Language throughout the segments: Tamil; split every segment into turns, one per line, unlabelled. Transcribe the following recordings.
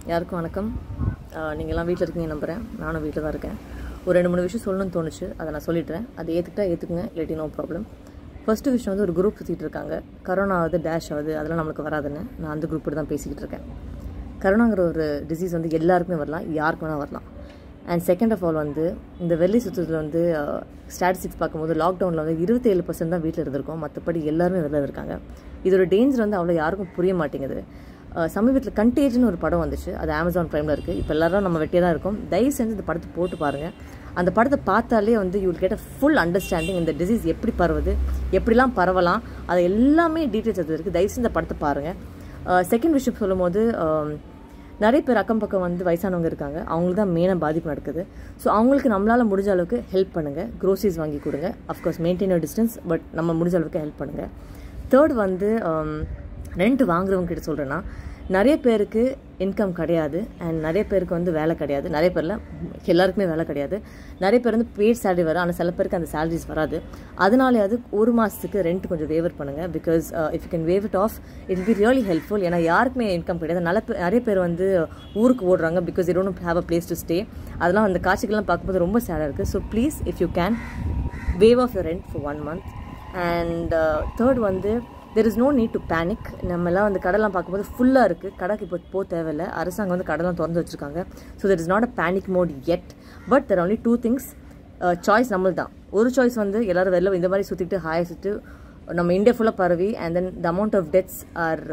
யாருக்கும் வணக்கம் நீங்கள்லாம் வீட்டில் இருக்கீங்க நம்புகிறேன் நானும் வீட்டில் தான் இருக்கேன் ஒரு ரெண்டு மூணு விஷயம் சொல்லணும்னு தோணுச்சு அதை நான் சொல்லிடுறேன் அதை ஏற்றுக்கிட்டா ஏற்றுக்குங்க இல்லாட்டி நோ ப்ராப்ளம் ஃபஸ்ட்டு விஷயம் வந்து ஒரு குரூப் சுற்றிட்டு இருக்காங்க கரோனா ஆகுது டேஷ் ஆகுது அதெல்லாம் நம்மளுக்கு வராதுன்னு நான் அந்த குரூப் தான் பேசிக்கிட்டு இருக்கேன் கரோனாங்கிற ஒரு டிசீஸ் வந்து எல்லாருக்குமே வரலாம் யாருக்கு வேணால் வரலாம் அண்ட் செகண்ட் ஆஃப் ஆல் வந்து இந்த வெள்ளி சுற்றத்தில் வந்து ஸ்டாட்டிஸ்டிக்ஸ் பார்க்கும்போது லாக்டவுனில் வந்து இருபத்தேழு பர்சன்ட் தான் வீட்டில் இருந்திருக்கோம் மற்றபடி எல்லாருமே வெளில இருக்காங்க இதோட டேஞ்சர் வந்து அவ்வளோ யாருக்கும் புரிய மாட்டேங்குது அஹ் சமீபத்தில் கண்டேஜ்னு ஒரு படம் வந்துச்சு அது அமேசான் ப்ரைமில் இருக்குது இப்போ எல்லாரும் நம்ம வெட்டியே தான் இருக்கோம் தயவு செஞ்சு இந்த படத்தை போட்டு பாருங்கள் அந்த படத்தை பார்த்தாலே வந்து you get a full understanding இந்த டிசீஸ் எப்படி பரவுது எப்படிலாம் பரவலாம் அது எல்லாமே டீட்டெயில்ஸ் அது இருக்குது தயவு செஞ்சு இந்த படத்தை பாருங்கள் செகண்ட் விஷயம் சொல்லும்போது அஹ், நிறைய பேர் அக்கம் பக்கம் வந்து வயசானவங்க இருக்காங்க அவங்களுக்கு தான் மெயினாக பாதிப்பு நடக்குது ஸோ அவங்களுக்கு நம்மளால் முடிஞ்ச அளவுக்கு ஹெல்ப் பண்ணுங்கள் க்ரோசரிஸ் வாங்கி கொடுங்க அஃப்கோர்ஸ் மெயின்டைன் டிஸ்டன்ஸ் பட் நம்ம முடிஞ்ச அளவுக்கு ஹெல்ப் பண்ணுங்கள் தேர்ட் வந்து ரெண்ட் வாங்குறவங்க கிட்ட சொல்கிறேன்னா நிறைய பேருக்கு இன்கம் கிடையாது அண்ட் நிறைய பேருக்கு வந்து வேலை கிடையாது நிறைய பேரில் எல்லாருக்குமே வேலை கிடையாது நிறைய பேர் வந்து பெய்ட் சேலரி வரும் ஆனால் சில பேருக்கு அந்த சேலரிஸ் வராது அதனாலயாவது ஒரு மாதத்துக்கு ரெண்ட் கொஞ்சம் வேவர் பண்ணுங்கள் because if you can wave it off it be really helpful ஏன்னா யாருக்குமே இன்கம் கிடையாது நல்ல பே- நிறைய பேர் வந்து ஊருக்கு ஓடுறாங்க because it don't have a place to stay அதெல்லாம் அந்த காட்சிகள்லாம் பார்க்கும்போது ரொம்ப சேடாக இருக்குது so please if you can wave off your rent for one month and third வந்து there is no need to panic நம்மலாம் வந்து கடைலாம் பார்க்கும்போது ஃபுல்லாக இருக்குது கடைக்கு இப்போ போக தேவையில்லை அரசாங்கம் வந்து கடைலாம் திறந்து வச்சுருக்காங்க so there is not a panic mode yet but there only two things choice நம்மள் தான் ஒரு சாய்ஸ் வந்து எல்லாரும் வெளில இந்த மாதிரி சுற்றிட்டு ஹாயை சுற்றி நம்ம இந்தியா ஃபுல்லாக பரவி and then the amount of deaths are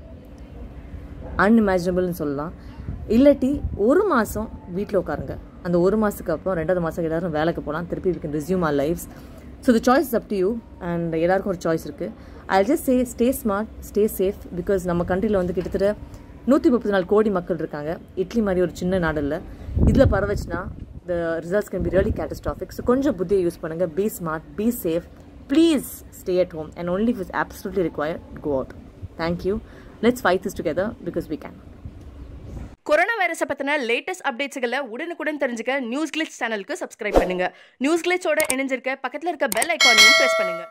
அன்இமேஜினபிள்னு சொல்லலாம் இல்லாட்டி ஒரு மாதம் வீட்டில் உட்காருங்க அந்த ஒரு மாதத்துக்கு அப்புறம் ரெண்டாவது மாதம் எல்லாரும் வேலைக்கு போகலாம் திருப்பி we can resume our lives so the choice up to you and எல்லாருக்கும் ஒரு சாய்ஸ் இருக்குது I just say stay smart stay safe because நம்ம கண்ட்ரியில் வந்து கிட்டத்தட்ட நூற்றி முப்பத்தி நாலு கோடி மக்கள் இருக்காங்க இட்லி மாதிரி ஒரு சின்ன நாடு இல்லை இதில் பரவச்சுன்னா the results can be really catastrophic so கொஞ்சம் புத்தியை யூஸ் பண்ணுங்கள் be smart be safe please stay at home and only is absolutely required go out thank you let's fight this together because we can
corona வைரஸை பற்றின லேட்டஸ்ட் அப்டேட்ஸுகளை உடனுக்குடன் தெரிஞ்சுக்க நியூஸ் கிளிச் சேனலுக்கு சப்ஸ்கிரைப் பண்ணுங்க நியூஸ் கிளிச்சோட இணைஞ்சிருக்க பக்கத்தில் இருக்க பெல் ஐக்கானையும் ப்ரெஸ் பண்ணுங்க